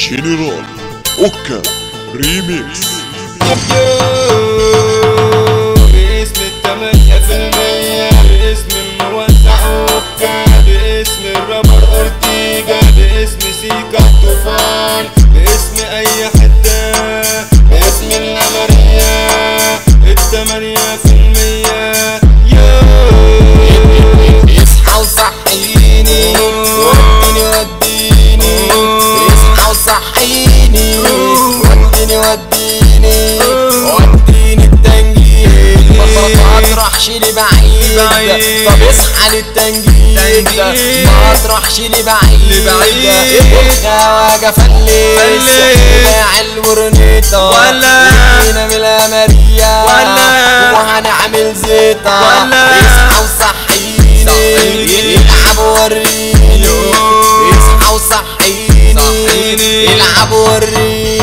جنرال اوكا ريميكس باسم التمانية في المية باسم الموزع اوكا باسم الرابر اورتيجا باسم سيكا الطوفان باسم اي حتة باسم النمرية التمانية في المية يو اصحى وصحيني وديني وديني اصحى وصحيني وديني وديني وديني التنجيد ما تروحش لبعيد لبعيد. طب اصحى للتنجيد تنجيد. ما تروحش لبعيد لبعيد. الخواجة فلس فلس. باع الورنيطة ولا. ودينا من الأمرية ولا. وهنعمل زيطة ولا. اصحى وصحيني صحيني. العب وريني يو. اصحى وصحيني صحيني. العب وريني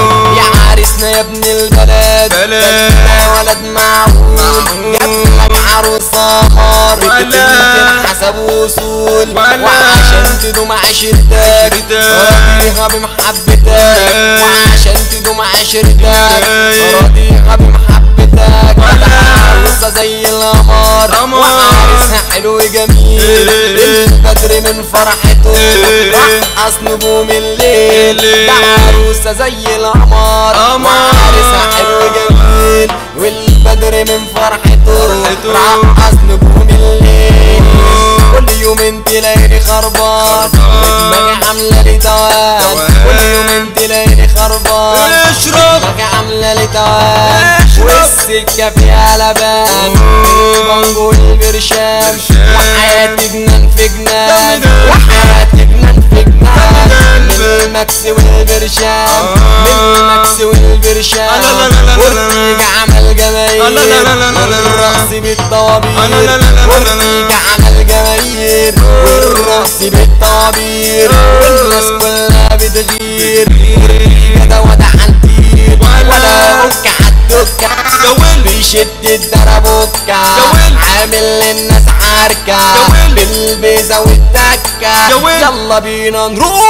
يا عريسنا يا ابن البلد بلد. ده انت ولد معقول معقول. جاب لك عروسة مار ولا. بتنزل حسب وصول ولا. وعشان تدوم عشرتك عشرتك. راضيها بمحبتك ولا. وعشان تدوم عشرتك ولا. راضيها بمحبتك ولا. عروسة زي القمر قمر. وعريسها حلو جميل إيه. البدر من فرحته إيه. رقص نجوم الليل الليل. ده عروسة زي القمر قمر. وعريسها حلو جميل والبدر من فرحته فرحته. رقص نجوم الليل كل يوم تلاقيني خربان خربان. ودماغي عاملة لي توان توان. كل يوم تلاقيني خربان اشرب دماغي عاملة لي توان اشرب. والسكة فيها لبان أوه. البنجو البرشام برشام. وحياتي جنان في جنان دم دم. وحياتي جنان في جنان دم من دم. المكس والبرشام آه. من المكس والبرشام لا لا لا لا لا لا. وارتيجا عمل جماهير لا لا لا لا لا لا. والرقص بالطوابير لا لا لا لا لا لا. وارتيجا عمل جماهير والرقص بالطوابير والناس كلها بتغير وارتيجا ده وده عنتير ولا. ولا أوكا حدوكا جوال. بيشد الدربوكا جوال. عامل للناس عركة جوال. بالبيزة والتكة جوال. يلا بينا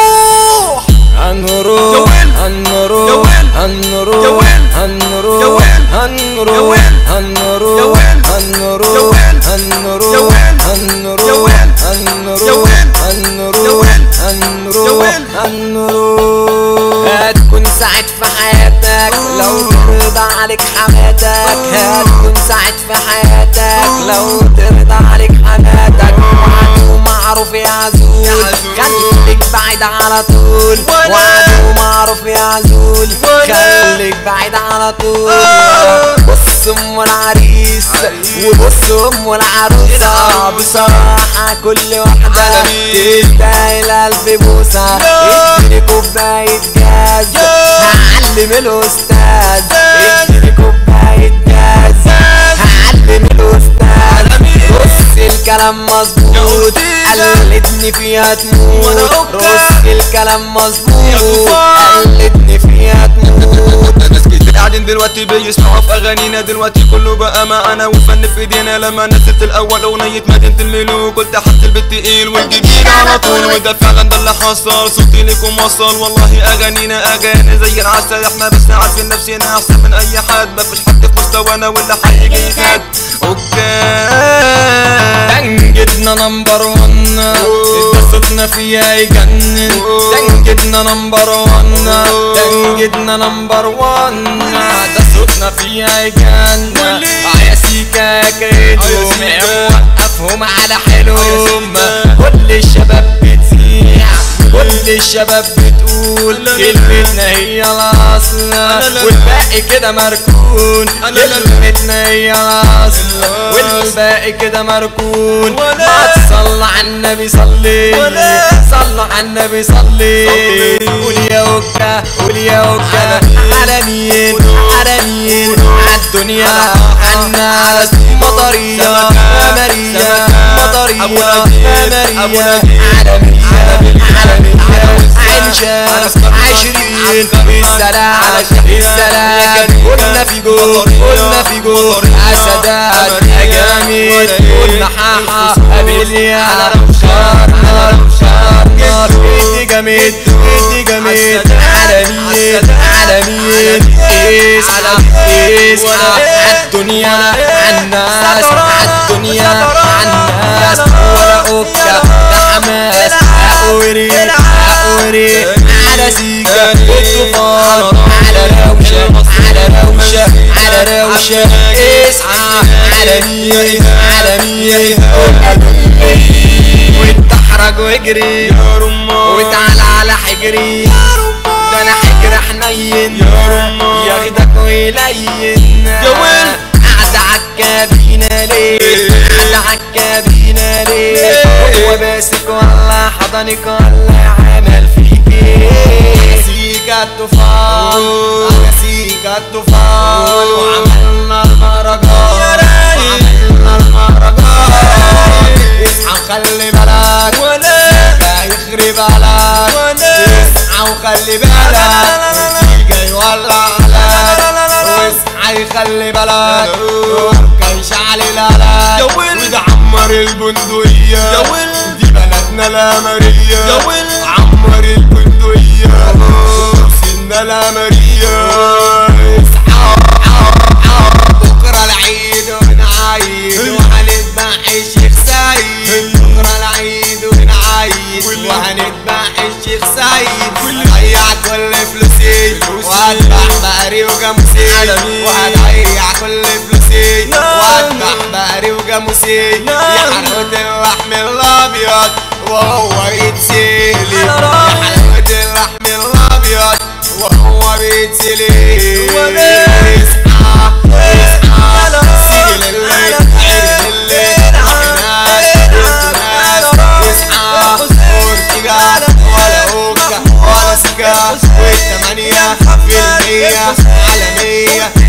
نروح هنروح جوال. هنروح جوال. هنروح جوال. هنروح جوال. هنروح جوال. هنروح جوال. هنروح جوال. هنروح جوال. هنروح جوال. هنروح جوال. هنروح جوال. هنروح جوال. هنروح هتكون سعيد في حياتك لو ترضى عليك حماتك هتكون سعيد في حياتك لو ترضى عليك حماتك وعدو معروف يا عزول يا عزول. خليك بعيد على طول ولا. وعدو معروف يا عزول ولا. خليك بعيد على طول آه. بص ام العريس عريس. وبص ام العروسة العروسة. بصراحة كل واحدة عالمين. تستاهل ألف بوسة يا. اديني كوباية جاز يا. هعلم الأستاذ جاز. اديني كوباية جاز جاز. هعلم الأستاذ عالمين. بص الكلام مظبوط أستاذة. قلدني فيها تموت وأنا أوكا. رص الكلام يا مظبوط طوفان. قلدني فيها تموت ناس كتير قاعدين دلوقتي بيسمعوا في اغانينا دلوقتي كله بقى معانا وفن في ايدينا لما نزلت الاول اغنية مدينة الملوك قلت حط البت تقيل والجديد على طول وده فعلا ده اللي حصل صوتي لكم وصل والله اغانينا اغاني زي العسل احنا بس عارفين نفسنا احسن من اي حد مفيش حد في مستوانا واللي هيجي يخد اوكي تنجدنا نمبر ون ده صوتنا فيها يجنن تنجدنا نمبر ون تنجدنا نمبر ون ده صوتنا فيها يجنن يا سيكا يا كريدوم موقفهم على حلوم كل الشباب بتسيح كل الشباب بتقول كلمتنا هي الاصل والباقي كده مركون كلمتنا هي الاصل والباقي كده مركون ما تصلى على النبي صلي صلى على النبي صلي قول يا اوكا قول يا اوكا على مين على مين عالدنيا عنا على مطرية ماريا مطرية ماريا عالمية عالمية عين شاف عشرين السلام السلام قلنا في جول قلنا في جول اسدات اجامل والنحاحة قابلني على روشار على روشار نار ايدي جميل ايدي جميل عالمية عالمية اصحى اصحى عالدنيا عالناس عالدنيا عالناس ولا اوكا ده حماس اقوري اقوري على سيكا الطوفان على روشة على روشة على روشة اصحى عالمية عالمية واتحرج واجري يا رمان وتعالى على حجري ده انا حجر حنين يا رمان ياخدك ويلين يا ويل. قاعد عالكابينة ليه قاعد عالكابينة ليه هو ماسك ولا حضنك ولا عمل فيك ايه سيكا الطوفان سيكا الطوفان وعملنا المهرجان وعملنا المهرجان اصحى وخلي بالك ولا ده يخرب عليك ولا اصحى وخلي بالك جاي يولع عليك واصحى يخلي بالك كان شعل عليك يا ويل. وده عمر البندقية يا ويل. دي بلدنا الأمرية يا ويل. عمر البندقية سيدنا الأمرية اصحى بكرة العيد ونعيد وهنذبح الشيخ سعيد بكرة العيد ونعيد وهنذبح الشيخ سعيد ضيع كل فلوسي وهذبح بقري وجاموسي عالمي. وهضيع كل فلوسي وهذبح بقري وجاموسي يا حلاوة اللحم الأبيض وهو يتسيلي يا حلاوة اللحم الأبيض وهو بيتسيلي ولا. اصحى اصحى سيجي لليل عيد الليل ناس ناس اصحى اورتيجا ولا اوكا ولا سكا والثمانية في المية عالمية